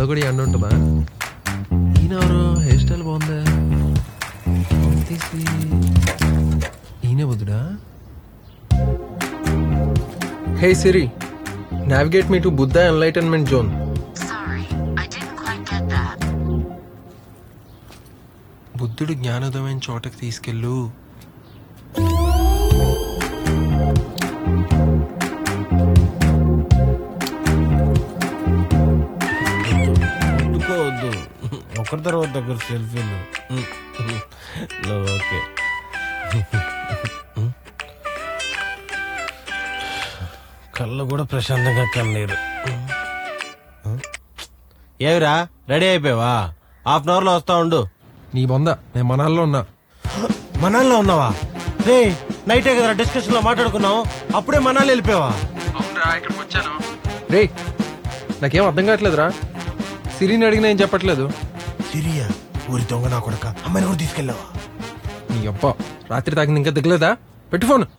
ఎండలో కూడా ఎండ ఉంటుందా ఈయన ఎవరు హెయిర్ స్టైల్ బాగుందా తీసి ఈయనే బుద్ధుడా hey Siri navigate me to Buddha enlightenment zone Sorry, I didn't quite get that. బుద్ధుడు జ్ఞానోదయమైన చోటకి తీసుకెళ్ళు వద్దు ఒకరి తర్వాత ఒకరు సెల్ఫీలు నువ్వు ఓకే కళ్ళు కూడా ప్రశాంతంగా కన్నీరు ఏవిరా రెడీ అయిపోయావా హాఫ్ అన్ అవర్ లో వస్తా ఉండు నీ బొంద నేను మనాల్లో ఉన్నా మనాల్లో ఉన్నావా రే నైటే కదా డిస్కషన్ లో మాట్లాడుకున్నావు అప్పుడే మనాలి వెళ్ళిపోయావా రే నాకేం అర్థం కావట్లేదురా సిరిని అడిగినా ఏం చెప్పట్లేదు సిరియా ఊరి దొంగ నా కొడక అమ్మాయిని కూడా తీసుకెళ్ళావా నీ అబ్బా రాత్రి తాగింది ఇంకా దిగలేదా పెట్టు ఫోన్